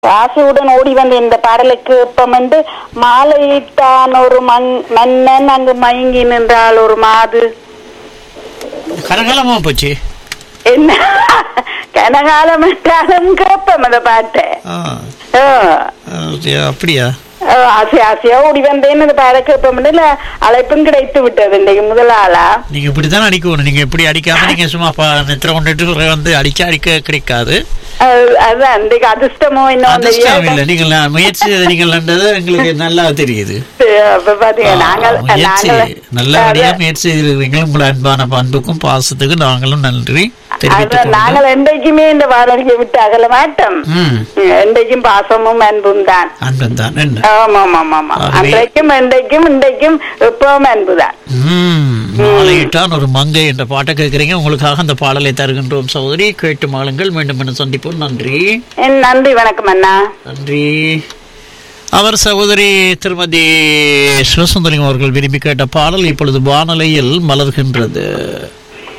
ஆசையுடன் ஓடி வந்த இந்த பாடலுக்கு இப்பம் வந்து மாலையிட்டான் ஒரு மங் மன்னன் அங்கு மயங்கி நின்றாள் ஒரு மாது கரகாலமா போச்சு என்ன கனகாலம் என்றாலும் கேட்போம் அந்த பாட்டை ஆ, ஆ. அது அப்படியா ஆ, ஆசை ஆசையா ஓடி வந்தேன்னு அந்த பாட கேட்போம் இல்ல அழைப்பும் கிடைத்து விட்டது இன்றைக்கு முதல் ஆளா நீங்க இப்படித்தான் அடிக்கணும் நீங்க இப்படி அடிக்காம நீங்க சும்மா ப- நித்திர கொண்டுட்டு வந்து அடிக்க அடிக்க கிடைக்காது அது- அதுதான் இன்றைக்கு அதிர்ஷ்டமோ இன்னும் அந்த அதிர்ஷ்டம் இல்ல ஏழை- நீங்கள் நான் முயற்சி செய்தீங்கன்றது எங்களுக்கு நல்லா தெரியுது அப்ப பாத்தீங்க ஆ, நாங்கள் முயற்சி நாங்கள் நல்லபடியா அதான். முயற்சி செய்திருக்கீங்க உங்கள் அன்பான அன்புக்கும் பாசத்துக்கும் நாங்களும் நன்றி தெரிவித்துக் அதான் நாங்கள் என்றைக்குமே இந்த வானொலியை விட்டு அகல மாட்டோம் ம் என்றைக்கும் பாசமும் அன்பும் தான் அன்பன் தான் என்ன ஆமா ஆமா ஆமா ஆமா ஆகவே- அன்றைக்கும் என்றைக்கும் இன்றைக்கும் எப்பவும் அன்புதான் ம், மாலையிட்டான் ஒரு மங்கை என்ற பாட்டை கேட்குறீங்க உங்களுக்காக அந்த பாடலை தருகின்றோம் சகோதரி கேட்டு மாளுங்கள் மீண்டும் மீண்டும் சந்திப்போம் நன்றி என் நன்றி வணக்கம் அண்ணா நன்றி அவர் சகோதரி திருமதி சிவசுந்தரி அவர்கள் விரும்பி கேட்ட பாடல் இப்பொழுது வானொலியில் மலர்கின்றது